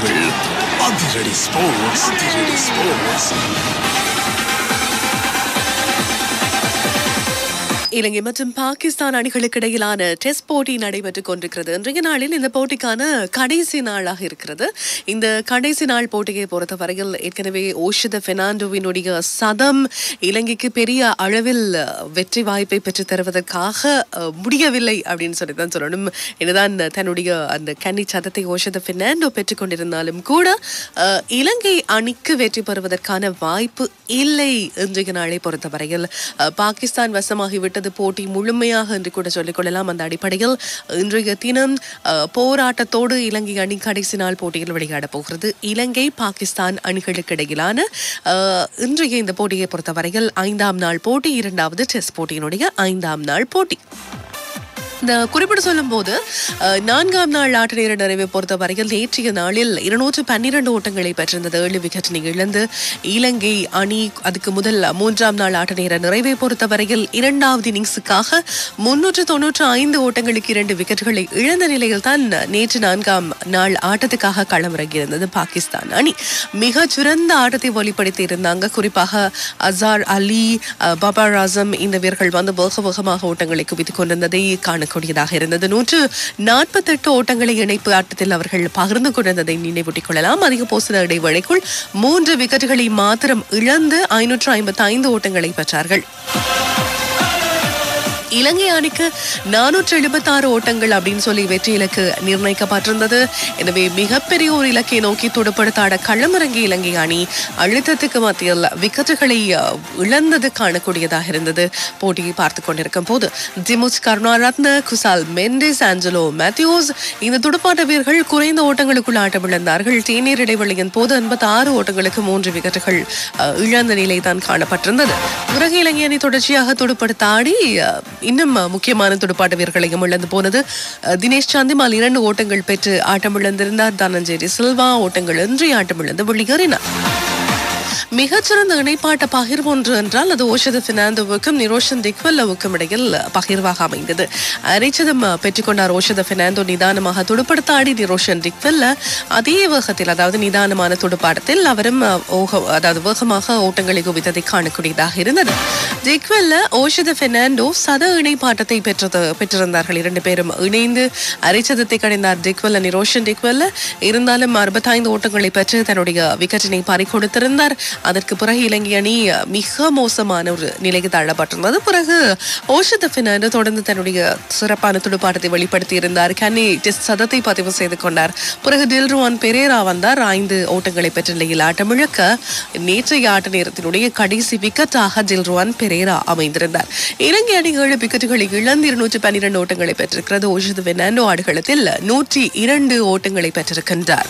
கேட்கிறீர்கள் அதிரடி ஸ்போர்ட்ஸ் அதிரடி ஸ்போர்ட்ஸ் இலங்கை மற்றும் பாகிஸ்தான் அணிகளுக்கு இடையிலான டெஸ்ட் போட்டி நடைபெற்றுக் கொண்டிருக்கிறது இன்றைய நாளில் இந்த போட்டிக்கான கடைசி நாளாக இருக்கிறது இந்த கடைசி நாள் போட்டியை பொறுத்தவரையில் ஏற்கனவே ஓஷித பெர்னாண்டோவினுடைய சதம் இலங்கைக்கு பெரிய அளவில் வெற்றி வாய்ப்பை பெற்றுத் தருவதற்காக அஹ், முடியவில்லை அப்படின்னு சொல்லி தான் சொல்லணும் என்னதான் தன்னுடைய அந்த கன்னி சதத்தை ஓஷித பெர்னாண்டோ பெற்றுக் கொண்டிருந்தாலும் கூட அஹ், இலங்கை அணிக்கு வெற்றி பெறுவதற்கான வாய்ப்பு இல்லை இன்றைய நாளை பொறுத்தவரையில் அஹ், பாகிஸ்தான் வசமாகிவிட்டது போட்டி முழுமையாக என்று கூட சொல்லிக் கொள்ளலாம் அந்த அடிப்படையில் இன்றைய தினம் அஹ், போராட்டத்தோடு இலங்கை அணி கடைசி நாள் போட்டியில் விளையாட போகிறது இலங்கை பாகிஸ்தான் அணிகளுக்கு இடையிலான அஹ், இன்றைய இந்த போட்டியை பொறுத்தவரையில் ஐந்தாம் நாள் போட்டி இரண்டாவது டெஸ்ட் போட்டியினுடைய ஐந்தாம் நாள் போட்டி இந்த குறிப்பிட்டு சொல்லும் போது அஹ், நான்காம் நாள் ஆட்ட நேர நிறைவை பொறுத்த வரையில் நேற்றைய நாளில் இருநூற்று பன்னிரண்டு ஓட்டங்களை பெற்றிருந்தது ஏழு விக்கெட்டினை இழந்து இலங்கை அணி அதுக்கு முதல் மூன்றாம் நாள் ஆட்ட நேர நிறைவை பொறுத்த வரையில் இரண்டாவது இன்னிங்ஸுக்காக முன்னூற்று தொன்னூற்று ஐந்து ஓட்டங்களுக்கு இரண்டு விக்கெட்டுகளை இழந்த நிலையில் தான் நேற்று நான்காம் நாள் ஆட்டத்துக்காக களமிறங்கியிருந்தது பாகிஸ்தான் அணி மிக சிறந்த ஆட்டத்தை வெளிப்படுத்தி இருந்தாங்க குறிப்பாக அசார் அலி அஹ், பாபர் ஆசம் இந்த வீரர்கள் வந்து வேக வேகமாக ஓட்டங்களை குவித்துக் கொண்டிருந்ததை காணக்கூடியதாக இருந்தது நூற்று நாற்பத்தெட்டு ஓட்டங்களை இணைப்பு ஆட்டத்தில் அவர்கள் பகிர்ந்து கொண்டிருந்ததை நினைவூட்டிக் கொள்ளலாம் அதிக போசன இடைவேளைக்குள் மூன்று விக்கெட்டுகளை மாத்திரம் இழந்து ஐநூற்று ஐம்பத்தி ஐந்து ஓட்டங்களை பெற்றார்கள் இலங்கை அணிக்கு நானூற்று எழுபத்தாறு ஓட்டங்கள் அப்படின்னு சொல்லி வெற்றி இலக்கு நிர்ணயிக்கப்பட்டிருந்தது எனவே மிகப்பெரிய ஒரு இலக்கை நோக்கி துடுப்படுத்தாட களமிறங்கிய இலங்கை அணி அழுத்தத்துக்கு மத்தியில் விக்கெட்டுகளை அஹ், இழந்தது காணக்கூடியதாக இருந்தது போட்டியை பார்த்து கொண்டிருக்கும் போது ஜிமுஸ் கருணாரத்ன குசால் மெண்டிஸ் ஆஞ்சலோ மேத்யூஸ் இந்த துடுப்பாட்ட வீரர்கள் குறைந்த ஓட்டங்களுக்குள் ஆட்டமிழந்தார்கள் தேநீர் இடைவெளியின் போது எண்பத்தி ஆறு ஓட்டங்களுக்கு மூன்று விக்கெட்டுகள் அஹ், இழந்த நிலை தான் காணப்பட்டிருந்தது பிறகு இலங்கை அணி தொடர்ச்சியாக துடுப்படுத்த ஆடி அஹ், இன்னும் அஹ், முக்கியமான துடுப்பாட்ட வீரர்களையும் இழந்து போனது அஹ், தினேஷ் சந்திமால் இரண்டு ஓட்டங்கள் பெற்று ஆட்டமிழந்திருந்தார் தனஞ்சேரி சில்வா ஓட்டங்கள் இன்றி ஆட்டமிழந்து வெளியேறினார் மிகச்சிறந்த இணைப்பாட்ட பகிர்வு ஒன்று என்றால் அது ஓஷத பெர்னாண்டோவுக்கும் நிரோஷன் டிக்வெல்லவுக்கும் இடையில் பகிர்வாக அமைந்தது அரைச்சதம் பெற்றுக்கொண்டார் ஓஷத பெர்னாண்டோ நிதானமாக துடுப்படுத்த ஆடி நிரோஷன் டிக்வெல்ல அதே வேகத்தில் அதாவது நிதானமான துடுப்பாட்டத்தில் அவரும் அஹ், ஓக- அதாவது வேகமாக ஓட்டங்களை குவித்ததை காணக்கூடியதாக இருந்தது டிக்வெல்ல ஓஷத பெர்னாண்டோ சத இணைப்பாட்டத்தை பெற்றது பெற்றிருந்தார்கள் இரண்டு பேரும் இணைந்து அரைச்சதத்தை கடைந்தார் டிக்வெல்ல நிரோஷன் டிக்வெல்ல இருந்தாலும் அறுபத்தைந்து ஓட்டங்களை பெற்று தன்னுடைய விக்கெட்டினை பறி கொடுத்திருந்தார் அதற்கு பிறகு இலங்கை அணி மிக மோசமான ஒரு நிலைக்கு தள்ளப்பட்டிருந்தது பிறகு ஓஷத பெர்னாண்டோ தொடர்ந்து தன்னுடைய சிறப்பான துடுப்பாட்டத்தை வெளிப்படுத்தி இருந்தார் கன்னி டெஸ்ட் சதத்தை பதிவு செய்து கொண்டார் பிறகு டில்ருவான் பெரேரா வந்தார் ஐந்து ஓட்டங்களை பெற்ற நிலையில் ஆட்டமிழக்க நேற்றைய ஆட்ட நேரத்தினுடைய கடைசி விக்கெட்டாக டில்ருவான் பெரேரா அமைந்திருந்தார் இலங்கை அணி ஏழு விக்கெட்டுகளை இழந்து இருநூற்றி பன்னிரண்டு ஓட்டங்களை பெற்றிருக்கிறது ஓஷது பெர்னாண்டோ ஆடுகளத்தில் நூற்றி இரண்டு ஓட்டங்களை பெற்றிருக்கின்றார்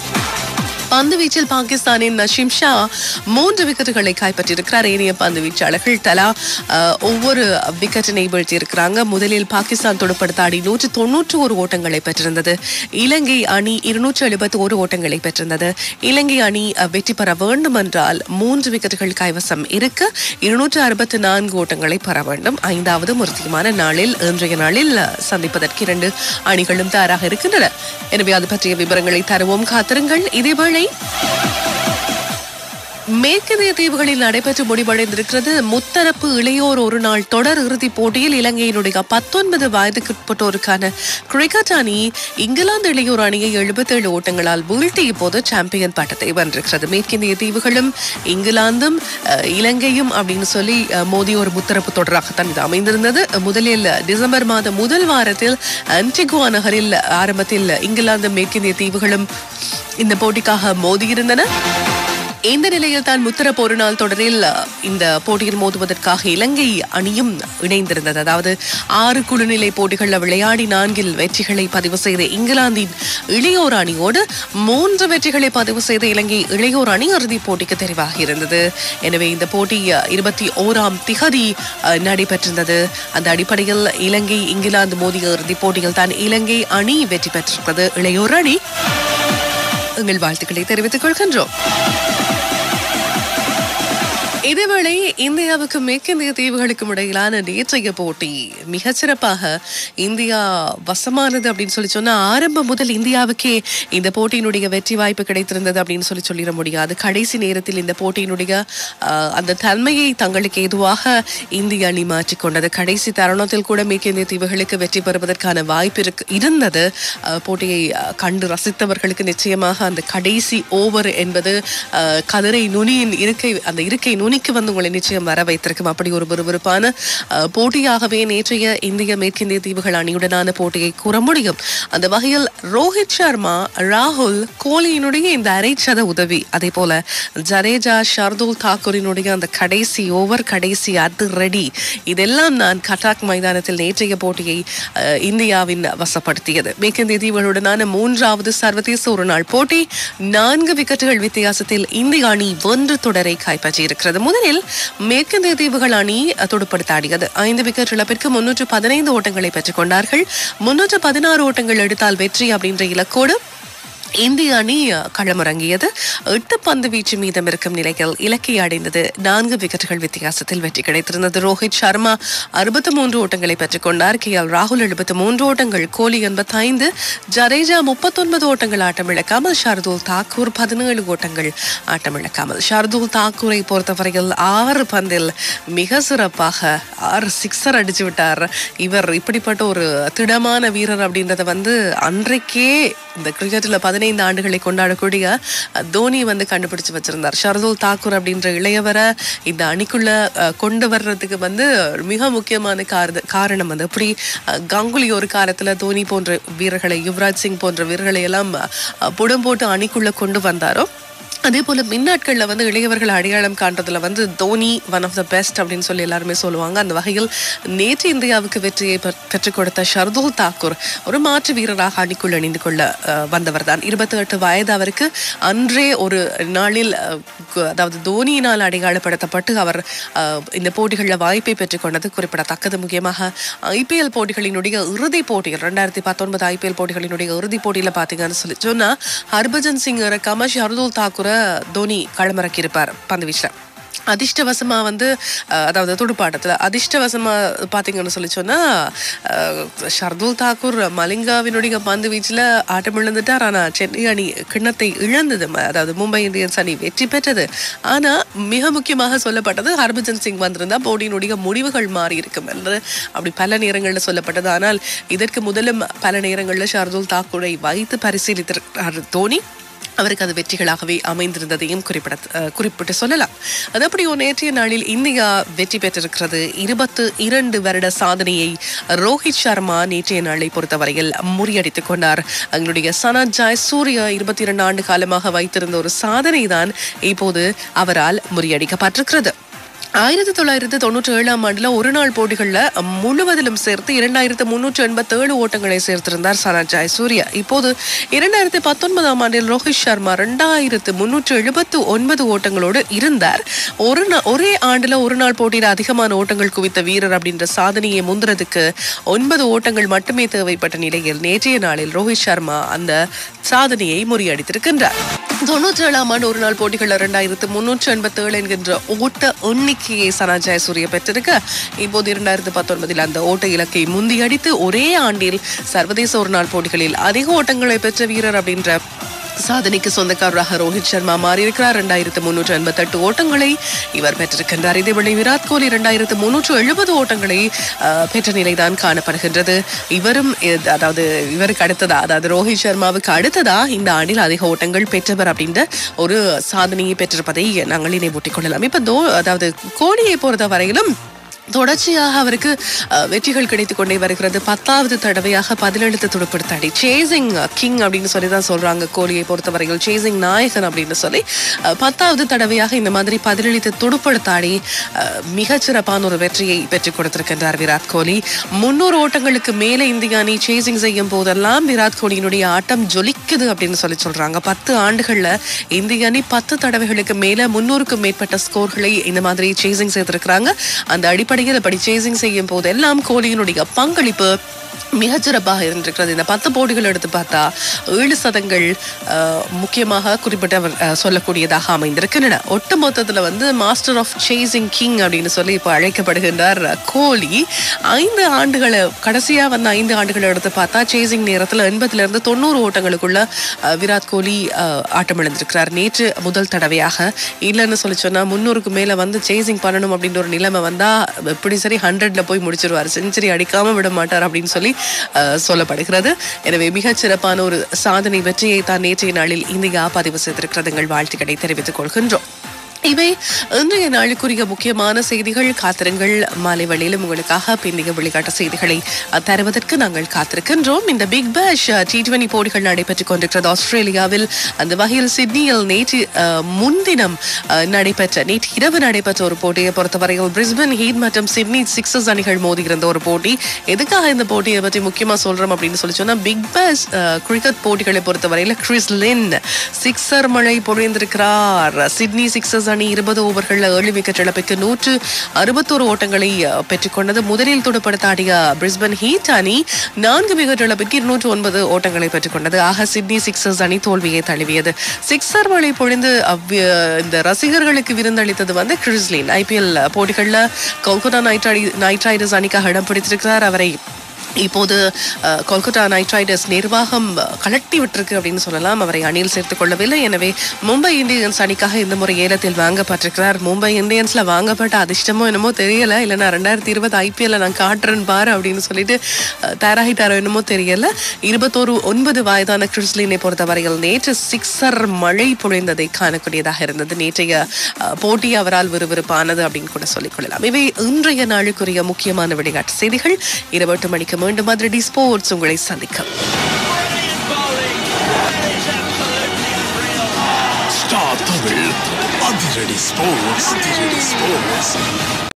பந்து வீச்சில் பாகிஸ்தானின் நஷீம் ஷா மூன்று விக்கெட்டுகளை கைப்பற்றியிருக்கிறார் ஏனைய பந்து வீச்சாளர்கள் தலா அஹ், ஒவ்வொரு விக்கெட்டினை வீழ்த்தியிருக்கிறாங்க முதலில் பாகிஸ்தான் துடுப்படுத்தாடி நூற்று தொன்னூற்று ஒரு ஓட்டங்களை பெற்றிருந்தது இலங்கை அணி இருநூற்று எழுபத்தி ஒரு ஓட்டங்களை பெற்றிருந்தது இலங்கை அணி அஹ், வெற்றி பெற வேண்டும் என்றால் மூன்று விக்கெட்டுகள் கைவசம் இருக்க இருநூற்று அறுபத்தி நான்கு ஓட்டங்களை பெற வேண்டும் ஐந்தாவது முக்கியமான நாளில் இன்றைய நாளில் அஹ், சந்திப்பதற்கு இரண்டு அணிகளும் தயாராக இருக்கின்றன எனவே அது பற்றிய விவரங்களை தருவோம் காத்திருங்கள் இதேவேளை மேற்கிந்திய தீவுகளில் நடைபெற்று முடிவடைந்திருக்கிறது முத்தரப்பு இளையோர் ஒரு நாள் தொடர் இறுதிப் போட்டியில் இலங்கையினுடைய பத்தொன்பது வயதுக்குட்பட்டோருக்கான கிரிக்கெட் அணி இங்கிலாந்து இளையோர் அணியை எழுபத்தேழு ஓட்டங்களால் வீழ்த்தி இப்போது சாம்பியன் பட்டத்தை வென்றிருக்கிறது மேற்கிந்திய தீவுகளும் இங்கிலாந்தும் அஹ், இலங்கையும் அப்படின்னு சொல்லி அஹ், மோதி ஒரு முத்தரப்பு தொடராகத்தான் இது அமைந்திருந்தது முதலில் டிசம்பர் மாதம் முதல் வாரத்தில் அன்டிகுவா நகரில் ஆரம்பத்தில் இங்கிலாந்தும் மேற்கிந்திய தீவுகளும் இந்த போட்டிக்காக மோதியிருந்தன இந்த நிலையில் தான் முத்தரப்பு ஒரு நாள் தொடரில் அஹ், இந்த போட்டியில் மோதுவதற்காக இலங்கை அணியும் இணைந்திருந்தது அதாவது ஆறு குழுநிலை போட்டிகளில் விளையாடி நான்கில் வெற்றிகளை பதிவு செய்த இங்கிலாந்தின் இளையோர் அணியோடு மூன்று வெற்றிகளை பதிவு செய்த இலங்கை இளையோர் அணி இறுதிப் போட்டிக்கு தெரிவாகி இருந்தது எனவே இந்த போட்டி அஹ், இருபத்தி ஓராம் திகதி அஹ், நடைபெற்றிருந்தது அந்த அடிப்படையில் இலங்கை இங்கிலாந்து மோதிய இறுதிப் போட்டியில் தான் இலங்கை அணி வெற்றி பெற்றிருக்கிறது இளையோர் அணி எங்கள் வாழ்த்துக்களை தெரிவித்துக் கொள்கின்றோம் இதேவேளை இந்தியாவுக்கும் மேற்கிந்திய தீவுகளுக்கும் இடையிலான நேற்றைய போட்டி மிகச்சிறப்பாக இந்தியா வசமானது அப்படின்னு சொல்லி சொன்னா ஆரம்பம் முதல் இந்தியாவுக்கே இந்த போட்டியினுடைய வெற்றி வாய்ப்பு கிடைத்திருந்தது அப்படின்னு சொல்லி சொல்லிட முடியாது கடைசி நேரத்தில் இந்த போட்டியினுடைய ஆஹ், அந்த தன்மையை தங்களுக்கு ஏதுவாக இந்திய அணி மாற்றிக்கொண்டது கடைசி தருணத்தில் கூட மேற்கிந்திய தீவுகளுக்கு வெற்றி பெறுவதற்கான வாய்ப்பு இருக்கு இருந்தது ஆஹ், போட்டியை ஆஹ், கண்டு ரசித்தவர்களுக்கு நிச்சயமாக அந்த கடைசி ஓவர் என்பது ஆஹ், கதிரை நுனியின் இருக்கை அந்த இருக்கை நுனிக்கு வந்து உங்களை நிச்சயம் வர வைத்திருக்கும் அப்படி ஒரு விறுவிறுப்பான ஆஹ், போட்டியாகவே நேற்றைய இந்திய மேற்கிந்திய தீவுகள் அணியுடனான போட்டியை கூற முடியும் அந்த வகையில் ரோஹித் சர்மா ராகுல் கோலியினுடைய இந்த அரைச்சத உதவி அதே போல ஜடேஜா ஷர்துல் தாக்கூரினுடைய அந்த கடைசி ஓவர் கடைசி அது ரெடி இதெல்லாம் நான் கட்டாக் மைதானத்தில் நேற்றைய போட்டியை ஆஹ், இந்தியாவின் வசப்படுத்தியது மேற்கிந்திய தீவுகளுடனான மூன்றாவது சர்வதேச ஒரு நாள் போட்டி நான்கு விக்கெட்டுகள் வித்தியாசத்தில் இந்திய அணி வென்று தொடரை கைப்பற்றியிருக்கிறது முதலில் மேற்கிந்திய தீவுகள் அணி அஹ், துடுப்படுத்தாடியது ஐந்து விக்கெட் இழப்பிற்கு முன்னூற்று பதினைந்து ஓட்டங்களை பெற்றுக் கொண்டார்கள் முன்னூற்று பதினாறு ஓட்டங்கள் எடுத்தால் வெற்றி அப்படின்ற இலக்கோடு இந்திய அணி அஹ், களமிறங்கியது எட்டு பந்து வீச்சு மீதம் இருக்கும் நிலையில் இலக்கை அடைந்தது நான்கு விக்கெட்டுகள் வித்தியாசத்தில் வெற்றி கிடைத்திருந்தது ரோஹித் சர்மா அறுபத்தி மூன்று ஓட்டங்களை பெற்றுக் கொண்டார் கே எல் ராகுல் எழுபத்தி மூன்று ஓட்டங்கள் கோலி எண்பத்தி ஐந்து ஜடேஜா முப்பத்தொன்பது ஓட்டங்கள் ஆட்டமிழக்காமல் ஷர்துல் தாக்கூர் பதினேழு ஓட்டங்கள் ஆட்டமிழக்காமல் ஷர்துல் தாக்கூரை பொறுத்தவரையில் ஆறு பந்தில் மிக சிறப்பாக ஆறு சிக்ஸர் அடிச்சு விட்டார் இவர் இப்படிப்பட்ட ஒரு திடமான வீரர் அப்படின்றத வந்து அன்றைக்கே இந்த கிரிக்கெட்டில் பதினைந்து ஆண்டுகளை கொண்டாடக்கூடிய அஹ், தோனி வந்து கண்டுபிடிச்சு வச்சிருந்தார் ஷர்துல் தாக்கூர் அப்படின்ற இளையவரை இந்த அணிக்குள்ள அஹ், கொண்டு வர்றதுக்கு வந்து மிக முக்கியமான கார காரணம் வந்து அப்படி அஹ், கங்குலி ஒரு காலத்துல தோனி போன்ற வீரர்களை யுவராஜ் சிங் போன்ற வீரர்களை எல்லாம் அஹ், புடம் போட்டு அணிக்குள்ள கொண்டு வந்தாரோ அதே போல மின்னாட்கள்ல வந்து இளையவர்கள் அடையாளம் காண்றதுல வந்து Dhoni one of the best அப்படின்னு சொல்லி எல்லாருமே சொல்லுவாங்க அந்த வகையில் நேற்று இந்தியாவுக்கு வெற்றியை பெற்- பெற்றுக் கொடுத்த ஷர்துல் தாக்கூர் ஒரு மாற்று வீரராக அணிக்குள் அணிந்து கொள்ள அஹ், வந்தவர் தான் இருபத்தி எட்டு வயது அவருக்கு அன்றே ஒரு நாளில் அஹ், கு- அதாவது தோனியினால் அடையாளப்படுத்தப்பட்டு அவர் அஹ், இந்த போட்டிகளில் வாய்ப்பை பெற்றுக் கொண்டது குறிப்பிடத்தக்கது முக்கியமாக ஐபிஎல் போட்டிகளினுடைய இறுதி போட்டிகள் ரெண்டாயிரத்தி பத்தொன்பது ஐபிஎல் போட்டிகளினுடைய இறுதி போட்டியில பாத்தீங்கன்னு சொல்லி சொன்னா ஹர்பஜன் சிங் இறக்காம ஷர்துல் தாக்கூரை தோனி களமிறக்கியிருப்பார் பந்து வீச்சுல அதிர்ஷ்டவசமா வந்து அஹ், அதாவது துடுப்பாட்டத்துல அதிர்ஷ்டவசமா பாத்தீங்கன்னு சொல்லி சொன்னா அஹ், ஷர்துல் தாக்கூர் மலிங்காவினுடைய பந்து வீச்சுல ஆட்டம் இழந்துட்டார் ஆனா சென்னை அணி கிண்ணத்தை இழந்தது ம- அதாவது மும்பை இந்தியன்ஸ் அணி வெற்றி பெற்றது ஆனா மிக முக்கியமாக சொல்லப்பட்டது ஹர்பஜன் சிங் வந்திருந்தா போட்டியினுடைய முடிவுகள் மாறி இருக்கும் என்று அப்படி பல நேரங்கள்ல சொல்லப்பட்டது ஆனால் இதற்கு முதலும் பல நேரங்கள்ல ஷர்துல் தாக்கூரை வைத்து பரிசீலித்திருக்கிறார் தோனி அவருக்கு அது வெற்றிகளாகவே அமைந்திருந்ததையும் குறிப்பிட அஹ், குறிப்பிட்டு சொல்லலாம் அது அப்படியோ நேற்றைய நாளில் இந்தியா வெற்றி பெற்றிருக்கிறது இருபத்து இரண்டு வருட சாதனையை ரோஹித் சர்மா நேற்றைய நாளை பொறுத்தவரையில் முறியடித்துக் கொண்டார் எங்களுடைய சனத் ஜாய் சூர்யா இருபத்தி இரண்டு ஆண்டு காலமாக வைத்திருந்த ஒரு சாதனை தான் இப்போது அவரால் முறியடிக்கப்பட்டிருக்கிறது ஆயிரத்தி தொள்ளாயிரத்தி தொண்ணூற்றி ஏழாம் ஆண்டுல ஒரு நாள் போட்டிகள்ல முழுவதிலும் சேர்த்து இரண்டாயிரத்து முன்னூற்று எண்பத்தி ஏழு ஓட்டங்களை சேர்த்திருந்தார் சனத் ஜாய் சூர்யா இப்போது இரண்டாயிரத்தி பத்தொன்பதாம் ஆண்டில் ரோஹித் சர்மா ரெண்டாயிரத்து முன்னூற்று எழுபத்து ஒன்பது ஓட்டங்களோடு இருந்தார் ஒரு நா- ஒரே ஆண்டுல ஒரு நாள் போட்டியில் அதிகமான ஓட்டங்கள் குவித்த வீரர் அப்படின்ற சாதனையை முந்துறதுக்கு ஒன்பது ஓட்டங்கள் மட்டுமே தேவைப்பட்ட நிலையில் நேற்றைய நாளில் ரோஹித் சர்மா அந்த சாதனையை முறியடித்திருக்கின்றார் தொண்ணூற்றி ஏழாம் ஆண்டு ஒரு நாள் போட்டிகள் இரண்டாயிரத்து முன்னூற்று எண்பத்தி ஏழு என்கின்ற ஓட்ட எண்ணிக்கையை சனா ஜெயசூரிய பெற்றிருக்க இப்போது இரண்டாயிரத்து பத்தொன்பதில் அந்த ஓட்ட இலக்கை முந்தியடித்து ஒரே ஆண்டில் சர்வதேச ஒரு நாள் போட்டிகளில் அதிக ஓட்டங்களை பெற்ற வீரர் அப்படின்ற சாதனைக்கு சொந்தக்காரராக ரோஹித் சர்மா மாறியிருக்கிறார் இரண்டாயிரத்து முன்னூற்று எண்பத்தெட்டு ஓட்டங்களை இவர் பெற்றிருக்கின்றார் இதேவேளை விராட் கோலி இரண்டாயிரத்து முன்னூற்று எழுபது ஓட்டங்களை அஹ், பெற்ற நிலைதான் காணப்படுகின்றது இவரும் இது- அதாவது இவருக்கு அடுத்ததா அதாவது ரோஹித் சர்மாவுக்கு அடுத்ததா இந்த ஆண்டில் அதிக ஓட்டங்கள் பெற்றவர் அப்படின்ற ஒரு சாதனையை பெற்றிருப்பதை நாங்கள் நினைவூட்டிக் கொள்ளலாம் இப்ப தோ அதாவது கோலியை பொறுத்த வரையிலும் தொடர்ச்சியாக அவருக்கு அஹ், வெற்றிகள் கிடைத்துக் கொண்டே வருகிறது பத்தாவது தடவையாக பதினெழுத்து துடுப்படுத்தாடி சேசிங் கிங் அப்படின்னு சொல்லி தான் சொல்றாங்க கோலியை பொறுத்தவரையில் சேசிங் நாயகன் அப்படின்னு சொல்லி அஹ், பத்தாவது தடவையாக இந்த மாதிரி பதினெழுத்து துடுப்படுத்தாடி அஹ், மிகச்சிறப்பான ஒரு வெற்றியை பெற்றுக் கொடுத்திருக்கின்றார் விராட் கோலி முன்னூறு ஓட்டங்களுக்கு மேலே இந்திய அணி சேசிங் செய்யும் போதெல்லாம் விராட் கோலியினுடைய ஆட்டம் ஜொலிக்குது அப்படின்னு சொல்லி சொல்றாங்க பத்து ஆண்டுகள்ல இந்திய அணி பத்து தடவைகளுக்கு மேல முன்னூறுக்கும் மேற்பட்ட ஸ்கோர்களை இந்த மாதிரி சேசிங் செய்திருக்கிறாங்க அந்த அடிப்படையில் அப்படி சேசிங் செய்யும் போதெல்லாம் கோலியினுடைய பங்களிப்பு மிகச்சிறப்பாக இருந்திருக்கிறது இந்த பத்து போட்டிகள் எடுத்து பார்த்தா ஏழு சதங்கள் அஹ், முக்கியமாக குறிப்பிட்ட அஹ், சொல்லக்கூடியதாக அமைந்திருக்கின்றன ஒட்டு மொத்தத்தில் வந்து மாஸ்டர் ஆஃப் சேசிங் கிங் அப்படின்னு சொல்லி இப்போ அழைக்கப்படுகின்றார் கோலி ஐந்து ஆண்டுகளை கடைசியாக வந்த ஐந்து ஆண்டுகளை எடுத்து பார்த்தா சேசிங் நேரத்தில் எண்பதுல இருந்து தொண்ணூறு ஓட்டங்களுக்குள்ள அஹ், விராட் கோலி அஹ், ஆட்டம் இழந்திருக்கிறார் நேற்று முதல் தடவையாக இல்லைன்னு சொல்லி சொன்னா முன்னூறுக்கு மேல வந்து சேசிங் பண்ணணும் அப்படின்ற ஒரு நிலைமை வந்தா எப்படி சரி ஹண்ட்ரட்ல போய் முடிச்சிருவார் செஞ்சுரி அடிக்காம விட மாட்டார் அப்படின்னு சொல்லி அஹ், சொல்லப்படுகிறது எனவே மிகச் சிறப்பான ஒரு சாதனை வெற்றியை தான் நேற்றைய நாளில் இந்தியா பதிவு செய்திருக்கிறது எங்கள் வாழ்த்துக்களை தெரிவித்துக் கொள்கின்றோம் இவை இன்றைய நாளுக்குரிய முக்கியமான செய்திகள் காத்திருங்கள் மாலை வழியிலும் உங்களுக்காக பிந்திய வெளிக்காட்ட செய்திகளை அஹ், தருவதற்கு நாங்கள் காத்திருக்கின்றோம் இந்த பிக் பேஷ் டி டுவெண்டி போட்டிகள் நடைபெற்றுக் கொண்டிருக்கிறது ஆஸ்திரேலியாவில் அந்த வகையில் சிட்னியில் நேற்று அஹ், முன்தினம் அஹ், நடைபெற்ற நேற்று இரவு நடைபெற்ற ஒரு போட்டியை பொறுத்தவரையில் பிரிஸ்பன் ஹீட் மற்றும் சிட்னி சிக்ஸஸ் அணிகள் மோதியிருந்த ஒரு போட்டி எதுக்காக இந்த போட்டியை பற்றி முக்கியமா சொல்றோம் அப்படின்னு சொல்லி சொன்னா பிக் பேஷ் கிரிக்கெட் போட்டிகளை பொறுத்தவரையில் கிறிஸ் லின் சிக்ஸர் மழை பொழிந்திருக்கிறார் சிட்னி சிக்ஸர்ஸ் அணி இருபது ஓவர்களில் ஏழு விக்கெட் இழப்புக்கு நூற்று அறுபத்தோரு ஓட்டங்களை அஹ், பெற்றுக்கொண்டது முதலில் துடுப்படுத்த ஆடிய பிரிஸ்பன் ஹீட் அணி நான்கு விக்கெட் இழப்பிற்கு இருநூற்று ஒன்பது ஓட்டங்களை பெற்றுக்கொண்டது ஆக சிட்னி சிக்ஸர்ஸ் அணி தோல்வியை தழுவியது சிக்ஸர் மழை பொழிந்து அவ்வி- இந்த ரசிகர்களுக்கு விருந்தளித்தது வந்து கிறிஸ்லின் ஐபிஎல் போட்டிகளில் கொல்கத்தா நைட் ரைடி நைட் ரைடர்ஸ் அணிக்காக இடம் பிடித்திருக்கிறார் அவரை இப்போது அஹ், கொல்கத்தா நைட் ரைடர்ஸ் நிர்வாகம் அஹ், கலட்டி விட்டிருக்கு அப்படின்னு சொல்லலாம் அவரை அணியில் சேர்த்துக் கொள்ளவில்லை எனவே மும்பை இந்தியன்ஸ் அணிக்காக இந்த முறை ஏலத்தில் வாங்கப்பட்டிருக்கிறார் மும்பை இந்தியன்ஸ்ல வாங்கப்பட்ட அதிர்ஷ்டமோ என்னமோ தெரியல இல்லைன்னா ரெண்டாயிரத்தி இருபது ஐபிஎல்ல நான் காட்டுறேன் பாரு அப்படின்னு சொல்லிட்டு அஹ், தயாராகிட்டாரோ என்னமோ தெரியல இருபத்தோரு ஒன்பது வயதான கிறிஸ்லினை பொறுத்தவரையில் நேற்று சிக்ஸர் மழை பொழிந்ததை காணக்கூடியதாக இருந்தது நேற்றைய அஹ், போட்டி அவரால் விறுவிறுப்பானது அப்படின்னு கூட சொல்லிக் கொள்ளலாம் இவை இன்றைய நாளுக்குரிய முக்கியமான விளையாட்டு செய்திகள் இருபட்டு மணிக்கு மீண்டும் அதிரடி ஸ்போர்ட்ஸ் உங்களை சந்திக்கும் Star தமிழ் அதிரடி ஸ்போர்ட்ஸ் அதிரடி ஸ்போர்ட்ஸ்